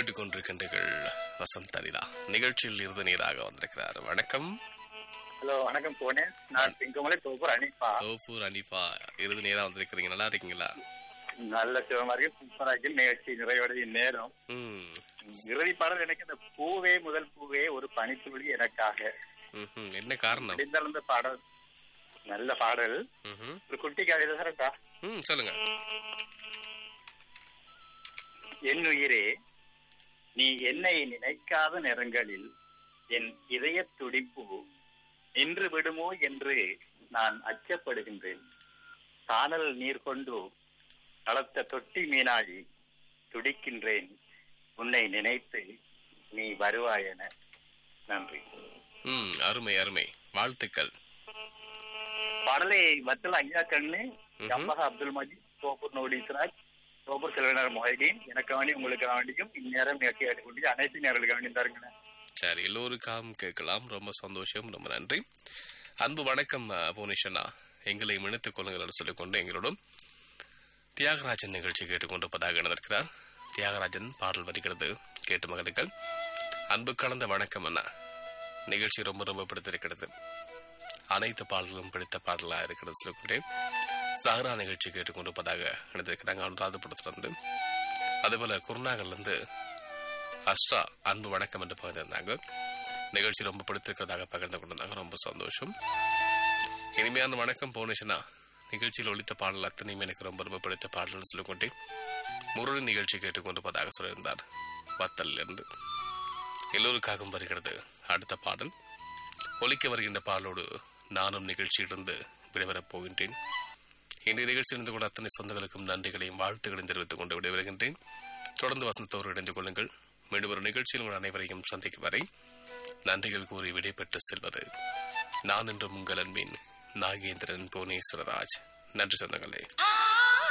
கேட்டுக்கொண்டிருக்கின்றீர்கள் வசந்த் அனிதா நிகழ்ச்சியில் இருந்து நேராக வந்திருக்கிறார் வணக்கம் ஹலோ வணக்கம் போனே நான் சிங்கமலை தோப்பூர் அனிப்பா தோப்பூர் அனிஃபா இறுதி நேரா வந்திருக்கிறீங்க நல்லா இருக்கீங்களா நல்ல சிவமா இருக்கு சூப்பரா இருக்கு நிகழ்ச்சி நிறைவடைய நேரம் ம் இறுதி பாடல் எனக்கு இந்த பூவே முதல் பூவே ஒரு பனித்துளி எனக்காக ம்ஹும். என்ன காரணம் முடிந்தால் இந்த பாடல் நல்ல பாடல் ம்ஹும். ஒரு குட்டி கவிதை சார்க்கா ம் சொல்லுங்க என் உயிரே நீ என்னை நினைக்காத நேரங்களில் என் இதய துடிப்பு நின்று விடுமோ என்று நான் அச்சப்படுகின்றேன் சானல் நீர் கொண்டு வளர்த்த தொட்டி மீனாழி துடிக்கின்றேன் உன்னை நினைத்து நீ வருவாய் என நன்றி ம் அருமை அருமை வாழ்த்துக்கள் பாடலை வத்தல் ஐயா கண்ணு ஜம்பகா அப்துல் மஜீத் சோப்பூர் நோடீஸ்ராஜ் சோப்பூர் செல்வனர் மொஹிதீன் எனக்கு வேண்டி உங்களுக்கு வேண்டியும் இந்நேரம் நிகழ்ச்சி கேட்டுக்கொண்டு அனைத்து நேர்களுக்கு வேண்டி தருங்க சரி எல்லோருக்காகவும் கேட்கலாம் ரொம்ப சந்தோஷம் ரொம்ப நன்றி அன்பு வணக்கம் அஹ், புவனேஸ்வரனா எங்களை இணைத்துக் கொள்ளுங்கள் என்று சொல்லிக்கொண்டு எங்களோடும் தியாகராஜன் நிகழ்ச்சி கேட்டுக்கொண்டிருப்பதாக இணைந்திருக்கிறார் தியாகராஜன் பாடல் வருகிறது கேட்டு மகளுங்கள் அன்பு கலந்த வணக்கம் அண்ணா நிகழ்ச்சி ரொம்ப ரொம்ப பிடித்திருக்கிறது அனைத்து பாடல்களும் பிடித்த பாடலாக இருக்கிறது சொல்லிக்கொண்டேன் சஹரா நிகழ்ச்சி கேட்டுக்கொண்டிருப்பதாக இணைந்திருக்கிறாங்க அனுராதபுரத்திலிருந்து அதேபோல குருநாகல்லேருந்து அஸ்ட்ரா அன்பு வணக்கம் என்று பகிர்ந்திருந்தாங்க நிகழ்ச்சி ரொம்ப பிடித்திருக்கிறதாக பகிர்ந்து கொண்டிருந்தாங்க ரொம்ப சந்தோஷம் இனிமையான வணக்கம் போனேஷனா நிகழ்ச்சியில் ஒழித்த பாடல் அத்தனையும் எனக்கு ரொம்ப ரொம்ப பிடித்த பாடல்னு சொல்லிக்கொண்டே முரளி நிகழ்ச்சி கேட்டுக்கொண்டிருப்பதாக சொல்லியிருந்தார் வத்தல்ல இருந்து எல்லோருக்காகவும் வருகிறது அடுத்த பாடல் ஒலிக்க வருகின்ற பாடலோடு நானும் நிகழ்ச்சியிலிருந்து விடைபெறப் போகின்றேன் இந்த நிகழ்ச்சியில் இருந்து கொண்ட அத்தனை சொந்தங்களுக்கும் நன்றிகளையும் வாழ்த்துக்களையும் தெரிவித்துக் கொண்டு விடைபெறுகின்றேன் தொடர்ந்து வசந்தத்தோடு இணைந்து கொள்ளுங்கள் மீண்டும் ஒரு நிகழ்ச்சியில் உங்கள் அனைவரையும் சந்திக்கும் வரை நன்றிகள் கூறி விடைபெற்று செல்வது நான் என்றும் உங்கள் அன்பின் நாகேந்திரன் புவனேஸ்வரராஜ் நன்றி சொந்தங்களே